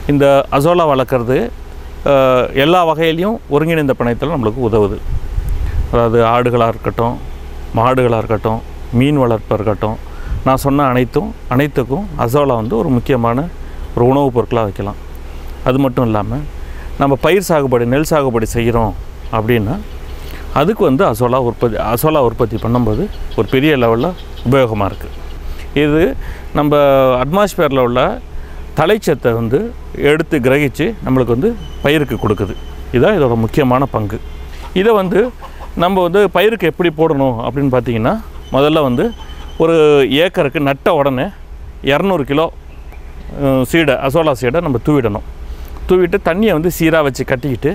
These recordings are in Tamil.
இந்த அசோலா வளர்க்குறது அஹ், எல்லா வகையிலையும் ஒருங்கிணைந்த பிணையத்தில் நம்மளுக்கு உதவுது அதாவது ஆடுகளாக இருக்கட்டும் மாடுகளாக இருக்கட்டும் மீன் வளர்ப்பாக இருக்கட்டும் நான் சொன்ன அனைத்தும் அனைத்துக்கும் அசோலா வந்து ஒரு முக்கியமான ஒரு உணவுப் பொருட்களாக வைக்கலாம் அது மட்டும் இல்லாமல் நம்ம பயிர் சாகுபடி நெல் சாகுபடி செய்கிறோம் அப்படின்னா அதுக்கு வந்து அசோலா உற்பத்தி அசோலா உற்பத்தி பண்ணும்போது ஒரு பெரிய லெவலில் உபயோகமாக இருக்குது இது நம்ம அட்மாஸ்பியரில் உள்ள தலைச்சத்தை வந்து எடுத்து கிரகித்து நம்மளுக்கு வந்து பயிருக்கு கொடுக்குது இதுதான் இதோட முக்கியமான பங்கு இதை வந்து நம்ம வந்து பயிருக்கு எப்படி போடணும் அப்படின்னு பார்த்தீங்கன்னா முதல்ல வந்து ஒரு ஏக்கருக்கு நட்ட உடனே இரநூறு கிலோ அஹ், சீடை அசோலா சீடை நம்ம தூவிடணும் தூவிட்டு தண்ணியை வந்து சீராக வச்சு கட்டிக்கிட்டு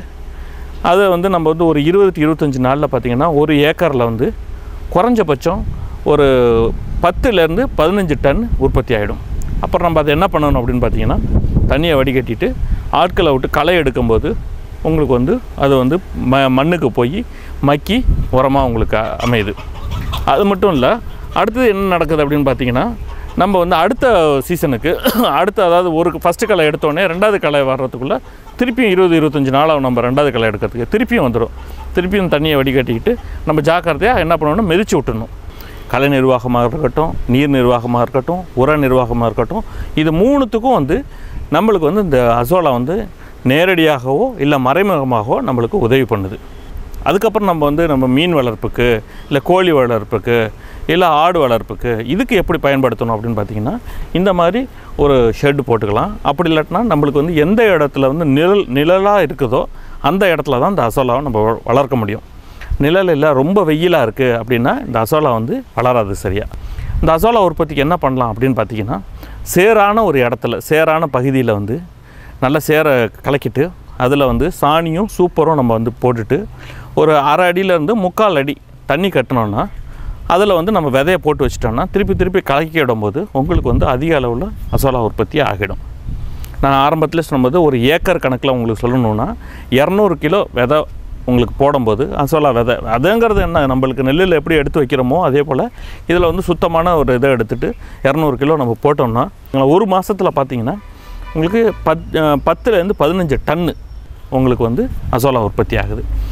அதை வந்து நம்ம வந்து ஒரு இருபது இருபத்தஞ்சி நாளில் பார்த்திங்கன்னா ஒரு ஏக்கரில் வந்து குறைஞ்சபட்சம் ஒரு பத்துலேருந்து பதினஞ்சு டன் உற்பத்தி ஆகிடும் அப்புறம் நம்ம அதை என்ன பண்ணணும் அப்படின்னு பார்த்தீங்கன்னா தண்ணியை வடிகட்டிட்டு ஆட்களை விட்டு களை எடுக்கும்போது உங்களுக்கு வந்து அது வந்து ம மண்ணுக்கு போய் மக்கி உரமாக உங்களுக்கு அ- அமையுது அது மட்டும் இல்லை அடுத்தது என்ன நடக்குது அப்படின்னு பார்த்தீங்கன்னா நம்ம வந்து அடுத்த சீசனுக்கு அடுத்த அதாவது ஒரு ஃபஸ்ட்டு களை எடுத்தோடனே ரெண்டாவது களை வர்றதுக்குள்ளே திருப்பியும் இருபது இருபத்தஞ்சி நாளாகும் நம்ம ரெண்டாவது களை எடுக்கிறதுக்கு திருப்பியும் வந்துடும் திருப்பியும் தண்ணியை வடிகட்டிக்கிட்டு நம்ம ஜாக்கிரதையாக என்ன பண்ணணும்னா மிதிச்சு விட்டுணும் கலை நிர்வாகமாக இருக்கட்டும் நீர் நிர்வாகமாக இருக்கட்டும் உர நிர்வாகமாக இருக்கட்டும் இது மூணுத்துக்கும் வந்து நம்மளுக்கு வந்து இந்த அசோலா வந்து நேரடியாகவோ இல்லை மறைமுகமாகவோ நம்மளுக்கு உதவி பண்ணுது அதுக்கப்புறம் நம்ம வந்து நம்ம மீன் வளர்ப்புக்கு இல்லை கோழி வளர்ப்புக்கு இல்லை ஆடு வளர்ப்புக்கு இதுக்கு எப்படி பயன்படுத்தணும் அப்படின்னு பார்த்தீங்கன்னா இந்த மாதிரி ஒரு ஷெட் போட்டுக்கலாம் அப்படி இல்லாட்டினா நம்மளுக்கு வந்து எந்த இடத்துல வந்து நிழல் நிழலாக இருக்குதோ அந்த இடத்துல தான் இந்த அசோலாவை நம்ம வ- வளர்க்க முடியும் நிழல் இல்லை ரொம்ப வெயிலாக இருக்குது அப்படின்னா இந்த அசோலா வந்து வளராது சரியா இந்த அசோலா உற்பத்திக்கு என்ன பண்ணலாம் அப்படின்னு பார்த்தீங்கன்னா சேரான ஒரு இடத்துல சேரான பகுதியில் வந்து நல்ல சேரை கலக்கிட்டு அதில் வந்து சாணியும் சூப்பரும் நம்ம வந்து போட்டுட்டு ஒரு அரை அடியிலேருந்து முக்கால் அடி தண்ணி கட்டினோன்னா அதில் வந்து நம்ம விதைய போட்டு வச்சிட்டோம்னா திருப்பி திருப்பி கலக்கி விடும்போது உங்களுக்கு வந்து அதிக அளவில் அசோலா உற்பத்தி ஆகிடும் நான் ஆரம்பத்தில் சொன்னபோது ஒரு ஏக்கர் கணக்கில் உங்களுக்கு சொல்லணுன்னா இரநூறு கிலோ விதை உங்களுக்கு போடும்போது அசோலா விதை அதுங்கிறது என்ன நம்மளுக்கு நெல்லில் எப்படி எடுத்து வைக்கிறோமோ அதே போல் இதில் வந்து சுத்தமான ஒரு இதை எடுத்துகிட்டு இரநூறு கிலோ நம்ம போட்டோம்னா ஒரு மாதத்தில் பார்த்தீங்கன்னா உங்களுக்கு பத் அஹ் பத்துலேருந்து பதினஞ்சு டன்னு உங்களுக்கு வந்து அசோலா உற்பத்தி ஆகுது